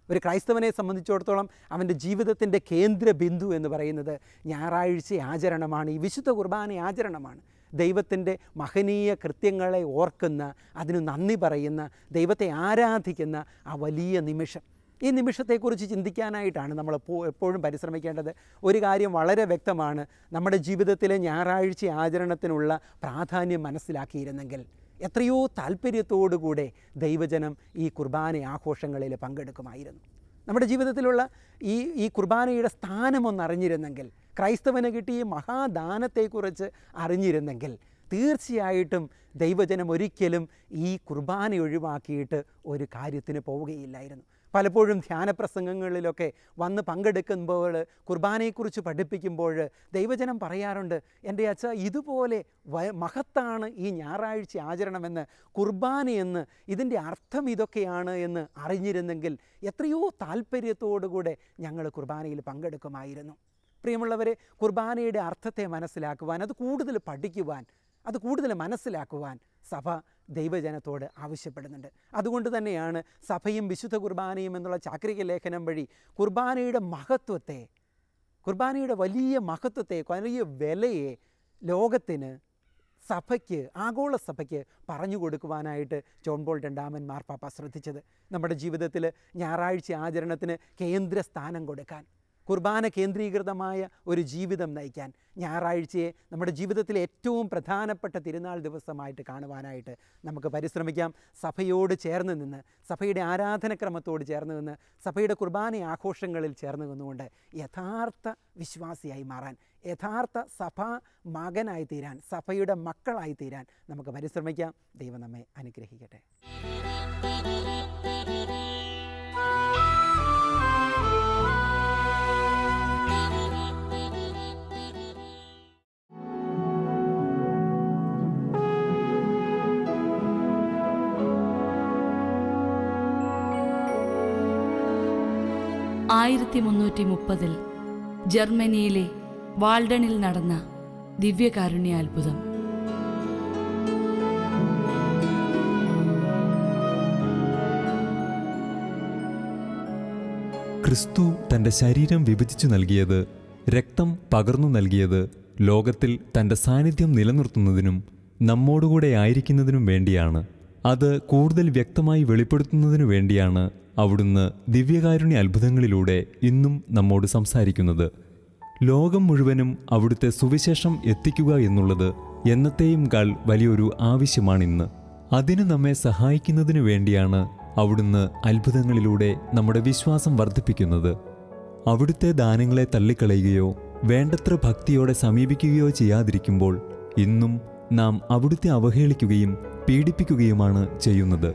ഒരു ക്രൈസ്തവനെ സംബന്ധിച്ചിടത്തോളം അവൻ്റെ ജീവിതത്തിൻ്റെ കേന്ദ്ര ബിന്ദു എന്ന് പറയുന്നത് ഞായറാഴ്ച ആചരണമാണ് ഈ വിശുദ്ധ കുർബാന ആചരണമാണ് ദൈവത്തിൻ്റെ മഹനീയ കൃത്യങ്ങളെ ഓർക്കുന്ന അതിന് നന്ദി പറയുന്ന ദൈവത്തെ ആരാധിക്കുന്ന ആ വലിയ നിമിഷം ഈ നിമിഷത്തെക്കുറിച്ച് ചിന്തിക്കാനായിട്ടാണ് നമ്മൾ എപ്പോ- എപ്പോഴും പരിശ്രമിക്കേണ്ടത് ഒരു കാര്യം വളരെ വ്യക്തമാണ് നമ്മുടെ ജീവിതത്തിലെ ഞായറാഴ്ച ആചരണത്തിനുള്ള പ്രാധാന്യം മനസ്സിലാക്കിയിരുന്നെങ്കിൽ എത്രയോ താല്പര്യത്തോടുകൂടെ ദൈവജനം ഈ കുർബാന ആഘോഷങ്ങളിൽ പങ്കെടുക്കുമായിരുന്നു നമ്മുടെ ജീവിതത്തിലുള്ള ഈ ഈ കുർബാനയുടെ സ്ഥാനമൊന്ന് അറിഞ്ഞിരുന്നെങ്കിൽ ക്രൈസ്തവന് കിട്ടിയ ഈ മഹാദാനത്തെക്കുറിച്ച് അറിഞ്ഞിരുന്നെങ്കിൽ തീർച്ചയായിട്ടും ദൈവജനം ഒരിക്കലും ഈ കുർബാന ഒഴിവാക്കിയിട്ട് ഒരു കാര്യത്തിന് പോവുകയില്ലായിരുന്നു പലപ്പോഴും ധ്യാനപ്രസംഗങ്ങളിലൊക്കെ വന്ന് പങ്കെടുക്കുമ്പോൾ കുർബാനയെക്കുറിച്ച് പഠിപ്പിക്കുമ്പോൾ ദൈവജനം പറയാറുണ്ട് എൻ്റെ അച്ഛ ഇതുപോലെ വ- മഹത്താണ് ഈ ഞായറാഴ്ച ആചരണമെന്ന് കുർബാനയെന്ന് ഇതിൻ്റെ അർത്ഥം ഇതൊക്കെയാണ് എന്ന് അറിഞ്ഞിരുന്നെങ്കിൽ എത്രയോ താല്പര്യത്തോടുകൂടെ ഞങ്ങൾ കുർബാനയിൽ പങ്കെടുക്കുമായിരുന്നു പ്രിയമുള്ളവരെ കുർബാനയുടെ അർത്ഥത്തെ മനസ്സിലാക്കുവാൻ അത് കൂടുതൽ പഠിക്കുവാൻ അത് കൂടുതൽ മനസ്സിലാക്കുവാൻ സഭ ദൈവജനത്തോട് ആവശ്യപ്പെടുന്നുണ്ട് അതുകൊണ്ട് തന്നെയാണ് സഭയും വിശുദ്ധ കുർബാനയും എന്നുള്ള ചാക്രിക ലേഖനം വഴി കുർബാനയുടെ മഹത്വത്തെ കുർബാനയുടെ വലിയ മഹത്വത്തെ വലിയ വിലയെ ലോകത്തിന് സഭയ്ക്ക് ആഗോള സഭയ്ക്ക് പറഞ്ഞു കൊടുക്കുവാനായിട്ട് ജോൺ പോൾ രണ്ടാമൻ മാർപ്പാപ്പ ശ്രദ്ധിച്ചത് നമ്മുടെ ജീവിതത്തിൽ ഞായറാഴ്ച ആചരണത്തിന് കേന്ദ്ര സ്ഥാനം കൊടുക്കാൻ കുർബാന കേന്ദ്രീകൃതമായ ഒരു ജീവിതം നയിക്കാൻ ഞായറാഴ്ചയെ നമ്മുടെ ജീവിതത്തിലെ ഏറ്റവും പ്രധാനപ്പെട്ട തിരുനാൾ ദിവസമായിട്ട് കാണുവാനായിട്ട് നമുക്ക് പരിശ്രമിക്കാം സഭയോട് ചേർന്ന് നിന്ന് സഭയുടെ ആരാധനക്രമത്തോട് ചേർന്ന് നിന്ന് സഭയുടെ കുർബാന ആഘോഷങ്ങളിൽ ചേർന്ന് നിന്നുകൊണ്ട് യഥാർത്ഥ വിശ്വാസിയായി മാറാൻ യഥാർത്ഥ സഭാ മകനായി തീരാൻ സഭയുടെ മക്കളായി തീരാൻ നമുക്ക് പരിശ്രമിക്കാം ദൈവം നമ്മെ അനുഗ്രഹിക്കട്ടെ ആയിരത്തി മുന്നൂറ്റി മുപ്പതിൽ ജർമ്മനിയിലെ വാൾഡണിൽ നടന്ന ദിവ്യകാരുണ്യ അത്ഭുതം ക്രിസ്തു തന്റെ ശരീരം വിഭജിച്ചു നൽകിയത് രക്തം പകർന്നു നൽകിയത് ലോകത്തിൽ തന്റെ സാന്നിധ്യം നിലനിർത്തുന്നതിനും നമ്മോടുകൂടെ ആയിരിക്കുന്നതിനും വേണ്ടിയാണ് അത് കൂടുതൽ വ്യക്തമായി വെളിപ്പെടുത്തുന്നതിനു വേണ്ടിയാണ് അവിടുന്ന് ദിവ്യകാരുണ്യ അത്ഭുതങ്ങളിലൂടെ ഇന്നും നമ്മോട് സംസാരിക്കുന്നത് ലോകം മുഴുവനും അവിടുത്തെ സുവിശേഷം എത്തിക്കുക എന്നുള്ളത് എന്നത്തെയും കാൾ വലിയൊരു ആവശ്യമാണിന്ന് അതിന് നമ്മെ സഹായിക്കുന്നതിനു വേണ്ടിയാണ് അവിടുന്ന് അത്ഭുതങ്ങളിലൂടെ നമ്മുടെ വിശ്വാസം വർദ്ധിപ്പിക്കുന്നത് അവിടുത്തെ ദാനങ്ങളെ തള്ളിക്കളയുകയോ വേണ്ടത്ര ഭക്തിയോടെ സമീപിക്കുകയോ ചെയ്യാതിരിക്കുമ്പോൾ ഇന്നും നാം അവിടുത്തെ അവഹേളിക്കുകയും പീഡിപ്പിക്കുകയുമാണ് ചെയ്യുന്നത്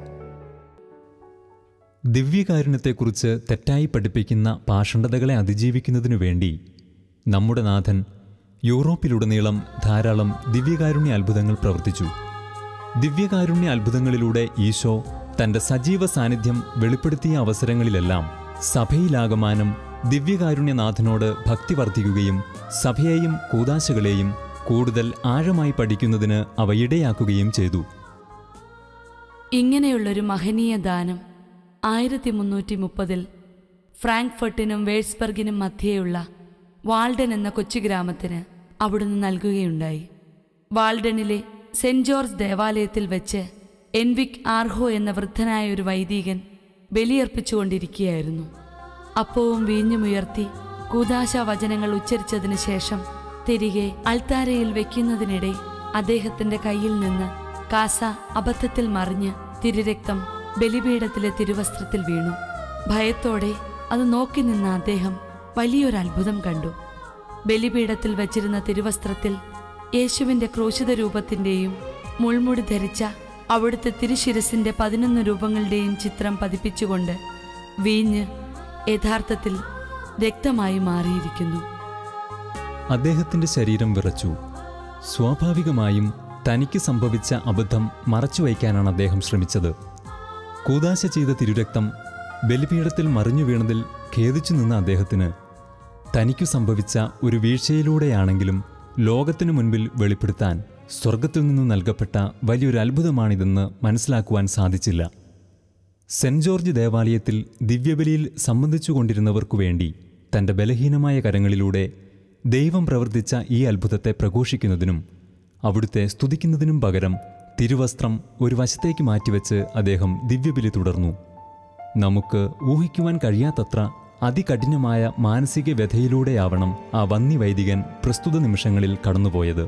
ദിവ്യകാരുണ്യത്തെക്കുറിച്ച് തെറ്റായി പഠിപ്പിക്കുന്ന പാഷണ്ഡതകളെ അതിജീവിക്കുന്നതിനു വേണ്ടി നമ്മുടെ നാഥൻ യൂറോപ്പിലുടനീളം ധാരാളം ദിവ്യകാരുണ്യ അത്ഭുതങ്ങൾ പ്രവർത്തിച്ചു ദിവ്യകാരുണ്യ അത്ഭുതങ്ങളിലൂടെ ഈശോ തന്റെ സജീവ സാന്നിധ്യം വെളിപ്പെടുത്തിയ അവസരങ്ങളിലെല്ലാം സഭയിലാകമാനം ദിവ്യകാരുണ്യനാഥനോട് ഭക്തി വർദ്ധിക്കുകയും സഭയെയും കൂതാശകളെയും കൂടുതൽ ആഴമായി പഠിക്കുന്നതിന് അവ ഇടയാക്കുകയും ചെയ്തു ഇങ്ങനെയുള്ളൊരു മഹനീയ ദാനം ആയിരത്തി മുന്നൂറ്റി മുപ്പതിൽ ഫ്രാങ്ക്ഫർട്ടിനും വേഴ്സ്ബർഗിനും മധ്യേയുള്ള വാൾഡൻ എന്ന കൊച്ചു ഗ്രാമത്തിന് അവിടുന്ന് നൽകുകയുണ്ടായി വാൾഡനിലെ സെന്റ് ജോർജ് ദേവാലയത്തിൽ വെച്ച് എൻവിക് ആർഹോ എന്ന വൃദ്ധനായ ഒരു വൈദികൻ ബലിയർപ്പിച്ചുകൊണ്ടിരിക്കുകയായിരുന്നു അപ്പവും വീഞ്ഞുമുയർത്തി കൂതാശ വചനങ്ങൾ ഉച്ചരിച്ചതിന് ശേഷം തിരികെ അൾത്താരയിൽ വെക്കുന്നതിനിടെ അദ്ദേഹത്തിന്റെ കയ്യിൽ നിന്ന് കാസ അബദ്ധത്തിൽ മറിഞ്ഞ് തിരുരക്തം ബലിപീഠത്തിലെ തിരുവസ്ത്രത്തിൽ വീണു ഭയത്തോടെ അത് നോക്കി നിന്ന അദ്ദേഹം വലിയൊരു അത്ഭുതം കണ്ടു ബലിപീഠത്തിൽ വച്ചിരുന്ന തിരുവസ്ത്രത്തിൽ യേശുവിന്റെ ക്രൂശിത രൂപത്തിന്റെയും മുൾമുടി ധരിച്ച അവിടുത്തെ തിരുശിരസിന്റെ പതിനൊന്ന് രൂപങ്ങളുടെയും ചിത്രം പതിപ്പിച്ചുകൊണ്ട് വീഞ്ഞ് യഥാർത്ഥത്തിൽ രക്തമായി മാറിയിരിക്കുന്നു അദ്ദേഹത്തിന്റെ ശരീരം വിറച്ചു സ്വാഭാവികമായും തനിക്ക് സംഭവിച്ച അബദ്ധം മറച്ചുവയ്ക്കാനാണ് അദ്ദേഹം ശ്രമിച്ചത് കൂതാശ ചെയ്ത തിരുരക്തം ബലിപീഠത്തിൽ മറിഞ്ഞു വീണതിൽ ഖേദിച്ചു നിന്ന അദ്ദേഹത്തിന് തനിക്കു സംഭവിച്ച ഒരു വീഴ്ചയിലൂടെയാണെങ്കിലും ലോകത്തിനു മുൻപിൽ വെളിപ്പെടുത്താൻ സ്വർഗത്തിൽ നിന്ന് നൽകപ്പെട്ട വലിയൊരു അത്ഭുതമാണിതെന്ന് മനസ്സിലാക്കുവാൻ സാധിച്ചില്ല സെന്റ് ജോർജ് ദേവാലയത്തിൽ ദിവ്യബലിയിൽ സംബന്ധിച്ചുകൊണ്ടിരുന്നവർക്കു വേണ്ടി തൻ്റെ ബലഹീനമായ കരങ്ങളിലൂടെ ദൈവം പ്രവർത്തിച്ച ഈ അത്ഭുതത്തെ പ്രഘോഷിക്കുന്നതിനും അവിടുത്തെ സ്തുതിക്കുന്നതിനും പകരം തിരുവസ്ത്രം ഒരു വശത്തേക്ക് മാറ്റിവെച്ച് അദ്ദേഹം ദിവ്യബലി തുടർന്നു നമുക്ക് ഊഹിക്കുവാൻ കഴിയാത്തത്ര അതികഠിനമായ മാനസിക വ്യഥയിലൂടെയാവണം ആ വന്നി വൈദികൻ പ്രസ്തുത നിമിഷങ്ങളിൽ കടന്നുപോയത്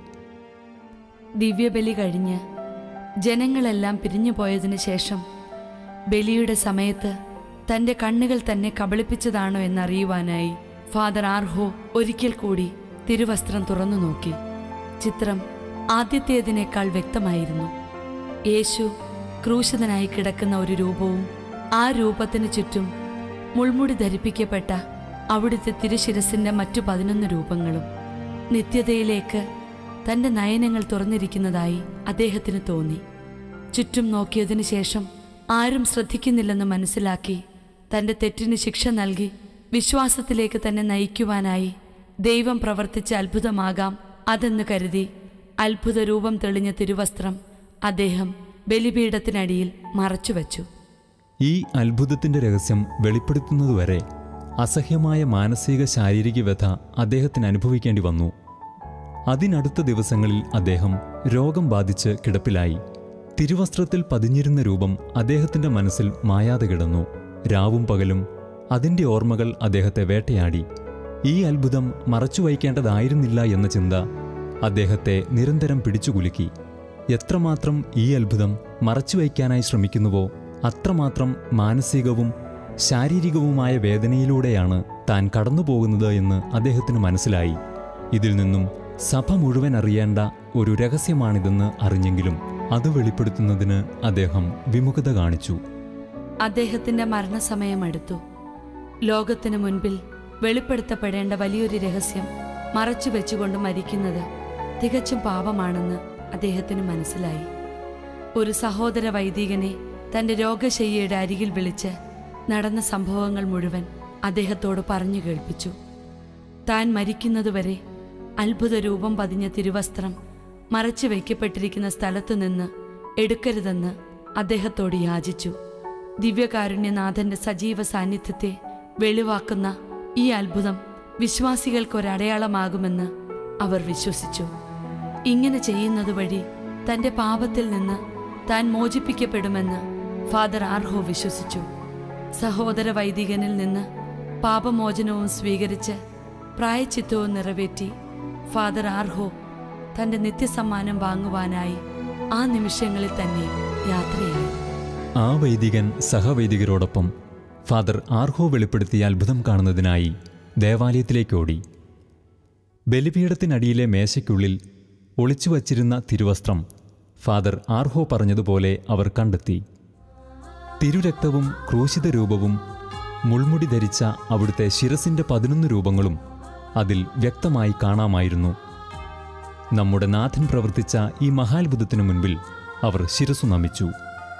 ദിവ്യബലി കഴിഞ്ഞ് ജനങ്ങളെല്ലാം പിരിഞ്ഞു പോയതിനു ശേഷം ബലിയുടെ സമയത്ത് തന്റെ കണ്ണുകൾ തന്നെ കബളിപ്പിച്ചതാണോ എന്നറിയുവാനായി ഫാദർ ആർഹോ ഒരിക്കൽ കൂടി തിരുവസ്ത്രം തുറന്നു നോക്കി ചിത്രം ആദ്യത്തേതിനേക്കാൾ വ്യക്തമായിരുന്നു യേശു ക്രൂശിതനായി കിടക്കുന്ന ഒരു രൂപവും ആ രൂപത്തിന് ചുറ്റും മുൾമുടി ധരിപ്പിക്കപ്പെട്ട അവിടുത്തെ തിരുശിരസിന്റെ മറ്റു പതിനൊന്ന് രൂപങ്ങളും നിത്യതയിലേക്ക് തന്റെ നയനങ്ങൾ തുറന്നിരിക്കുന്നതായി അദ്ദേഹത്തിന് തോന്നി ചുറ്റും നോക്കിയതിനു ശേഷം ആരും ശ്രദ്ധിക്കുന്നില്ലെന്ന് മനസ്സിലാക്കി തന്റെ തെറ്റിന് ശിക്ഷ നൽകി വിശ്വാസത്തിലേക്ക് തന്നെ നയിക്കുവാനായി ദൈവം പ്രവർത്തിച്ച അത്ഭുതമാകാം അതെന്ന് കരുതി അത്ഭുത രൂപം തെളിഞ്ഞ തിരുവസ്ത്രം അദ്ദേഹം ബലിപീഠത്തിനടിയിൽ മറച്ചുവെച്ചു ഈ അത്ഭുതത്തിന്റെ രഹസ്യം വെളിപ്പെടുത്തുന്നതുവരെ അസഹ്യമായ മാനസിക ശാരീരിക വ്യഥ അദ്ദേഹത്തിന് അനുഭവിക്കേണ്ടി വന്നു അതിനടുത്ത ദിവസങ്ങളിൽ അദ്ദേഹം രോഗം ബാധിച്ച് കിടപ്പിലായി തിരുവസ്ത്രത്തിൽ പതിഞ്ഞിരുന്ന രൂപം അദ്ദേഹത്തിന്റെ മനസ്സിൽ മായാതെ കിടന്നു രാവും പകലും അതിന്റെ ഓർമ്മകൾ അദ്ദേഹത്തെ വേട്ടയാടി ഈ അത്ഭുതം മറച്ചു വയ്ക്കേണ്ടതായിരുന്നില്ല എന്ന ചിന്ത അദ്ദേഹത്തെ നിരന്തരം പിടിച്ചുകുലുക്കി എത്രമാത്രം ഈ അത്ഭുതം മറച്ചുവയ്ക്കാനായി ശ്രമിക്കുന്നുവോ അത്രമാത്രം മാനസികവും ശാരീരികവുമായ വേദനയിലൂടെയാണ് താൻ കടന്നുപോകുന്നത് എന്ന് അദ്ദേഹത്തിന് മനസ്സിലായി ഇതിൽ നിന്നും സഭ മുഴുവൻ അറിയേണ്ട ഒരു രഹസ്യമാണിതെന്ന് അറിഞ്ഞെങ്കിലും അത് വെളിപ്പെടുത്തുന്നതിന് അദ്ദേഹം വിമുഖത കാണിച്ചു അദ്ദേഹത്തിന്റെ മരണസമയം അടുത്തു ലോകത്തിനു മുൻപിൽ വെളിപ്പെടുത്തപ്പെടേണ്ട വലിയൊരു രഹസ്യം മറച്ചു വെച്ചുകൊണ്ട് മരിക്കുന്നത് തികച്ചും പാപമാണെന്ന് അദ്ദേഹത്തിന് മനസ്സിലായി ഒരു സഹോദര വൈദികനെ തന്റെ രോഗശയ്യയുടെ അരികിൽ വിളിച്ച് നടന്ന സംഭവങ്ങൾ മുഴുവൻ അദ്ദേഹത്തോട് പറഞ്ഞു കേൾപ്പിച്ചു താൻ മരിക്കുന്നതുവരെ അത്ഭുത രൂപം പതിഞ്ഞ തിരുവസ്ത്രം മറച്ചു വയ്ക്കപ്പെട്ടിരിക്കുന്ന സ്ഥലത്തു നിന്ന് എടുക്കരുതെന്ന് അദ്ദേഹത്തോട് യാചിച്ചു ദിവ്യകാരുണ്യനാഥന്റെ സജീവ സാന്നിധ്യത്തെ വെളിവാക്കുന്ന ഈ അത്ഭുതം വിശ്വാസികൾക്കൊരടയാളമാകുമെന്ന് അവർ വിശ്വസിച്ചു ഇങ്ങനെ ചെയ്യുന്നത് വഴി തന്റെ പാപത്തിൽ നിന്ന് താൻ മോചിപ്പിക്കപ്പെടുമെന്ന് ഫാദർ ആർഹോ വിശ്വസിച്ചു സഹോദര വൈദികനിൽ നിന്ന് പാപമോചനവും സ്വീകരിച്ച് പ്രായച്ചിത്തവും നിറവേറ്റി ഫാദർ ആർഹോ തന്റെ നിത്യസമ്മാനം വാങ്ങുവാനായി ആ നിമിഷങ്ങളിൽ തന്നെ യാത്രയായി ആ വൈദികൻ സഹവൈദികരോടൊപ്പം ഫാദർ ആർഹോ വെളിപ്പെടുത്തിയ അത്ഭുതം കാണുന്നതിനായി ദേവാലയത്തിലേക്കോടി ബലിപീഠത്തിനടിയിലെ മേശയ്ക്കുള്ളിൽ ഒളിച്ചു വച്ചിരുന്ന തിരുവസ്ത്രം ഫാദർ ആർഹോ പറഞ്ഞതുപോലെ അവർ കണ്ടെത്തി തിരുരക്തവും ക്രൂശിത രൂപവും മുൾമുടി ധരിച്ച അവിടുത്തെ ശിരസിന്റെ പതിനൊന്ന് രൂപങ്ങളും അതിൽ വ്യക്തമായി കാണാമായിരുന്നു നമ്മുടെ നാഥൻ പ്രവർത്തിച്ച ഈ മഹാത്ഭുതത്തിനു മുൻപിൽ അവർ ശിരസു നമിച്ചു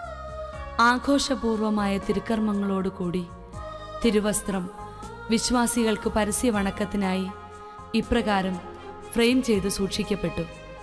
ആഘോഷപൂർവമായ തിരുക്കർമ്മങ്ങളോടുകൂടി തിരുവസ്ത്രം വിശ്വാസികൾക്ക് പരസ്യ വണക്കത്തിനായി ഇപ്രകാരം ഫ്രെയിം ചെയ്ത് സൂക്ഷിക്കപ്പെട്ടു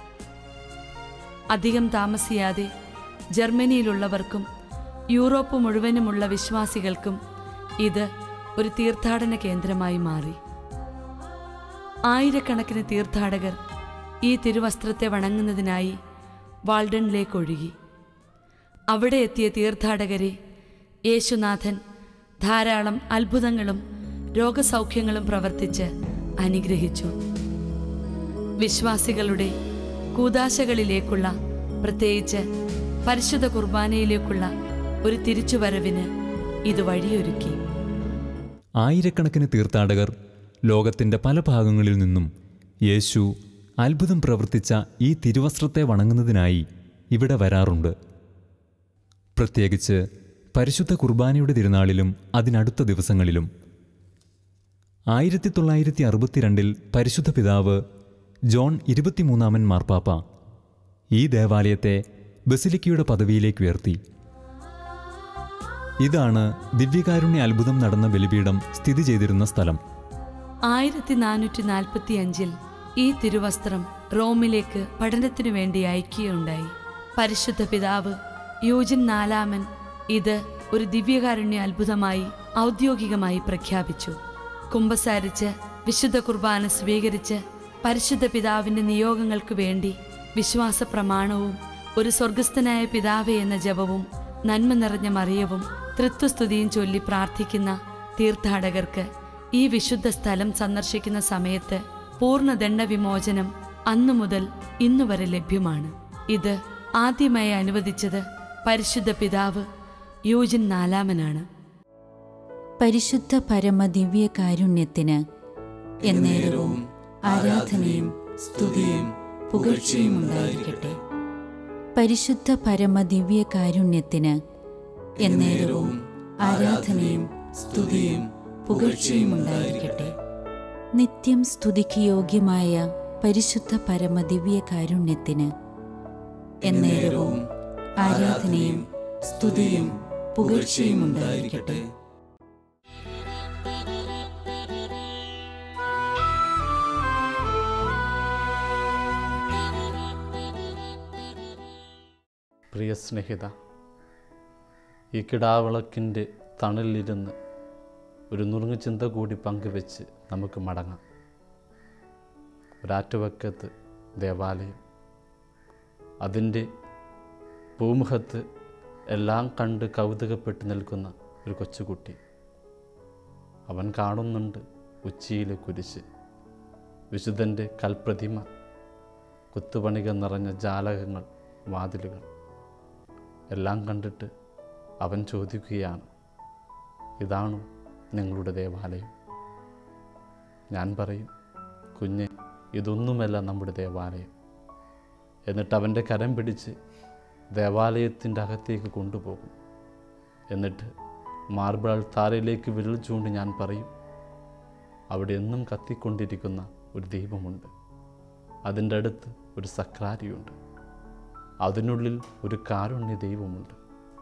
അധികം താമസിയാതെ ജർമ്മനിയിലുള്ളവർക്കും യൂറോപ്പ് മുഴുവനുമുള്ള വിശ്വാസികൾക്കും ഇത് ഒരു തീർത്ഥാടന കേന്ദ്രമായി മാറി ആയിരക്കണക്കിന് തീർത്ഥാടകർ ഈ തിരുവസ്ത്രത്തെ വണങ്ങുന്നതിനായി വാൾഡനിലേക്ക് ഒഴുകി അവിടെ എത്തിയ തീർത്ഥാടകരെ യേശുനാഥൻ ധാരാളം അത്ഭുതങ്ങളും രോഗസൗഖ്യങ്ങളും പ്രവർത്തിച്ച് അനുഗ്രഹിച്ചു വിശ്വാസികളുടെ കൂതാശകളിലേക്കുള്ള പ്രത്യേകിച്ച് പരിശുദ്ധ കുർബാനയിലേക്കുള്ള ഒരു തിരിച്ചുവരവിന് ഇത് വഴിയൊരുക്കി ആയിരക്കണക്കിന് തീർത്ഥാടകർ ലോകത്തിൻ്റെ പല ഭാഗങ്ങളിൽ നിന്നും യേശു അത്ഭുതം പ്രവർത്തിച്ച ഈ തിരുവസ്ത്രത്തെ വണങ്ങുന്നതിനായി ഇവിടെ വരാറുണ്ട് പ്രത്യേകിച്ച് പരിശുദ്ധ കുർബാനയുടെ തിരുനാളിലും അതിനടുത്ത ദിവസങ്ങളിലും ആയിരത്തി തൊള്ളായിരത്തി അറുപത്തിരണ്ടിൽ പരിശുദ്ധ പിതാവ് ജോൺ ഇരുപത്തിമൂന്നാമൻ മാർപ്പാപ്പ ഈ ദേവാലയത്തെ ബസിലിക്കയുടെ പദവിയിലേക്ക് ഉയർത്തി ഇതാണ് ദിവ്യകാരുണ്യ അത്ഭുതം നടന്ന ബലിപീഠം സ്ഥിതി ചെയ്തിരുന്ന സ്ഥലം ആയിരത്തി നാനൂറ്റി നാൽപ്പത്തി അഞ്ചിൽ ഈ തിരുവസ്ത്രം റോമിലേക്ക് പഠനത്തിനു വേണ്ടി അയക്കുകയുണ്ടായി പരിശുദ്ധ പിതാവ് യൂജിൻ നാലാമൻ ഇത് ഒരു ദിവ്യകാരുണ്യ അത്ഭുതമായി ഔദ്യോഗികമായി പ്രഖ്യാപിച്ചു കുമ്പസാരിച്ച് വിശുദ്ധ കുർബാന സ്വീകരിച്ച് പരിശുദ്ധ പിതാവിന്റെ നിയോഗങ്ങൾക്ക് വേണ്ടി വിശ്വാസ പ്രമാണവും ഒരു സ്വർഗസ്ഥനായ പിതാവേ എന്ന ജപവും നന്മ നിറഞ്ഞ മറിയവും തൃത്വസ്തുതിയും ചൊല്ലി പ്രാർത്ഥിക്കുന്ന തീർത്ഥാടകർക്ക് ഈ വിശുദ്ധ സ്ഥലം സന്ദർശിക്കുന്ന സമയത്ത് പൂർണ്ണദണ്ഡ വിമോചനം അന്നു മുതൽ ഇന്നുവരെ ലഭ്യമാണ് ഇത് ആദ്യമായി അനുവദിച്ചത് പരിശുദ്ധ പിതാവ് യൂജിൻ നാലാമനാണ് പരിശുദ്ധ പരമ ദിവ്യ കാരുണ്യത്തിന് എന്നേരവും ആരാധനയും സ്തുതിയും പുകഴ്ചയും ഉണ്ടായിരിക്കട്ടെ പരിശുദ്ധ പരമ ദിവ്യ കാരുണ്യത്തിന് എന്നേരവും ആരാധനയും സ്തുതിയും പുകഴ്ചയും ഉണ്ടായിരിക്കട്ടെ നിത്യം സ്തുതിക്ക് യോഗ്യമായ പരിശുദ്ധ പരമ ദിവ്യ കാരുണ്യത്തിന് എന്നേരവും ആരാധനയും സ്തുതിയും പുകഴ്ചയും ഉണ്ടായിരിക്കട്ടെ പ്രിയ സ്നേഹിത ഈ കിടാവിളക്കിൻ്റെ തണലിലിരുന്ന് ഒരു നുറുങ്ങു ചിന്ത കൂടി പങ്കുവെച്ച് നമുക്ക് മടങ്ങാം ഒരാറ്റുവക്കത്ത് ദേവാലയം അതിൻ്റെ പൂമുഖത്ത് എല്ലാം കണ്ട് കൗതുകപ്പെട്ട് നിൽക്കുന്ന ഒരു കൊച്ചുകുട്ടി അവൻ കാണുന്നുണ്ട് ഉച്ചിയിലെ കുരിശ് വിശുദ്ധൻ്റെ കൽപ്രതിമ കുത്തുപണികൾ നിറഞ്ഞ ജാലകങ്ങൾ വാതിലുകൾ എല്ലാം കണ്ടിട്ട് അവൻ ചോദിക്കുകയാണ് ഇതാണോ നിങ്ങളുടെ ദേവാലയം ഞാൻ പറയും കുഞ്ഞ് ഇതൊന്നുമല്ല നമ്മുടെ ദേവാലയം എന്നിട്ട് അവൻ്റെ കരം പിടിച്ച് ദേവാലയത്തിൻ്റെ അകത്തേക്ക് കൊണ്ടുപോകും എന്നിട്ട് മാർബിൾ അൾത്താരയിലേക്ക് വിരൽ ചൂണ്ടി ഞാൻ പറയും അവിടെ എന്നും കത്തിക്കൊണ്ടിരിക്കുന്ന ഒരു ദീപമുണ്ട് അതിൻ്റെ അടുത്ത് ഒരു സക്രാരിയുണ്ട് അതിനുള്ളിൽ ഒരു കാരുണ്യ ദൈവമുണ്ട്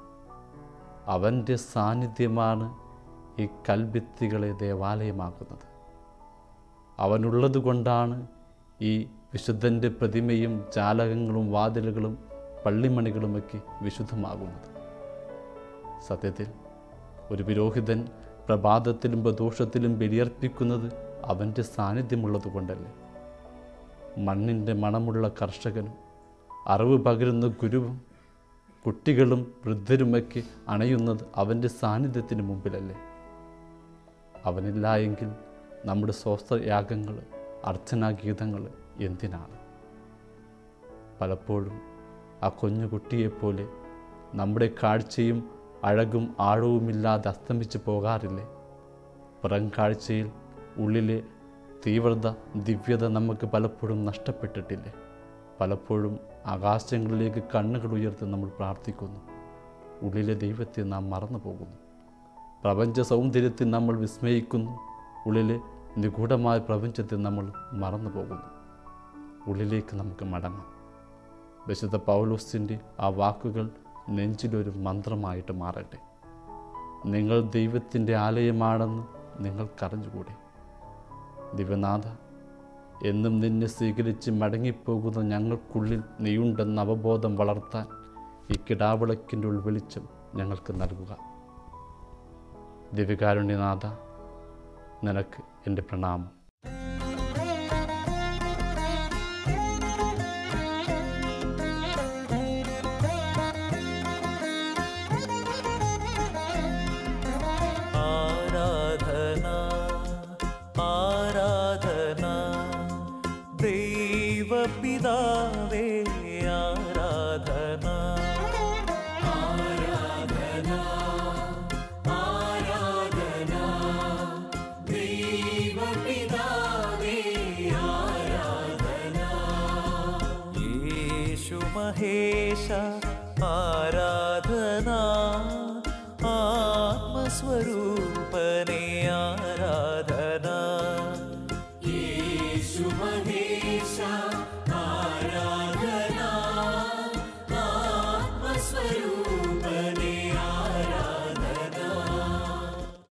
അവൻ്റെ സാന്നിധ്യമാണ് ഈ കൽഭിത്തികളെ ദേവാലയമാക്കുന്നത് അവനുള്ളത് കൊണ്ടാണ് ഈ വിശുദ്ധൻ്റെ പ്രതിമയും ജാലകങ്ങളും വാതിലുകളും പള്ളിമണികളുമൊക്കെ വിശുദ്ധമാകുന്നത് സത്യത്തിൽ ഒരു പുരോഹിതൻ പ്രഭാതത്തിലും പ്രദോഷത്തിലും ബലിയർപ്പിക്കുന്നത് അവൻ്റെ സാന്നിധ്യമുള്ളത് കൊണ്ടല്ലേ മണ്ണിൻ്റെ മണമുള്ള കർഷകനും അറിവ് പകരുന്ന ഗുരുവും കുട്ടികളും വൃദ്ധരുമൊക്കെ അണയുന്നത് അവൻ്റെ സാന്നിധ്യത്തിന് മുമ്പിലല്ലേ അവനില്ല എങ്കിൽ നമ്മുടെ സ്വസ്ഥയാഗങ്ങൾ അർച്ചനാഗീതങ്ങൾ എന്തിനാണ് പലപ്പോഴും ആ കുഞ്ഞു കുട്ടിയെപ്പോലെ നമ്മുടെ കാഴ്ചയും അഴകും ആഴവുമില്ലാതെ അസ്തമിച്ച് പോകാറില്ലേ പുറം കാഴ്ചയിൽ ഉള്ളിലെ തീവ്രത ദിവ്യത നമുക്ക് പലപ്പോഴും നഷ്ടപ്പെട്ടിട്ടില്ലേ പലപ്പോഴും ആകാശങ്ങളിലേക്ക് കണ്ണുകൾ ഉയർത്തി നമ്മൾ പ്രാർത്ഥിക്കുന്നു ഉള്ളിലെ ദൈവത്തെ നാം മറന്നു പോകുന്നു പ്രപഞ്ച സൗന്ദര്യത്തിൽ നമ്മൾ വിസ്മയിക്കുന്നു ഉള്ളിലെ നിഗൂഢമായ പ്രപഞ്ചത്തെ നമ്മൾ മറന്നു പോകുന്നു ഉള്ളിലേക്ക് നമുക്ക് മടങ്ങാം വിശുദ്ധ പൗലോസിൻ്റെ ആ വാക്കുകൾ നെഞ്ചിലൊരു മന്ത്രമായിട്ട് മാറട്ടെ നിങ്ങൾ ദൈവത്തിൻ്റെ ആലയമാണെന്ന് നിങ്ങൾക്കറിഞ്ഞുകൂടെ ദിവനാഥ എന്നും നിന്നെ സ്വീകരിച്ച് മടങ്ങിപ്പോകുന്ന ഞങ്ങൾക്കുള്ളിൽ നീയുണ്ടെന്ന അവബോധം വളർത്താൻ ഈ കിടാവിളക്കിൻ്റെ ഉൾവെളിച്ചം ഞങ്ങൾക്ക് നൽകുക ദിവ്യകാരുണ്യനാഥ നിനക്ക് എൻ്റെ പ്രണാമം ആരാധന ആരാധന ദൈവപിതാവേ ആരാധന ആരാധന ആരാധന ദൈവപിതാവേ ആരാധന യേശു മഹേശ ആരാധന ആത്മസ്വരൂ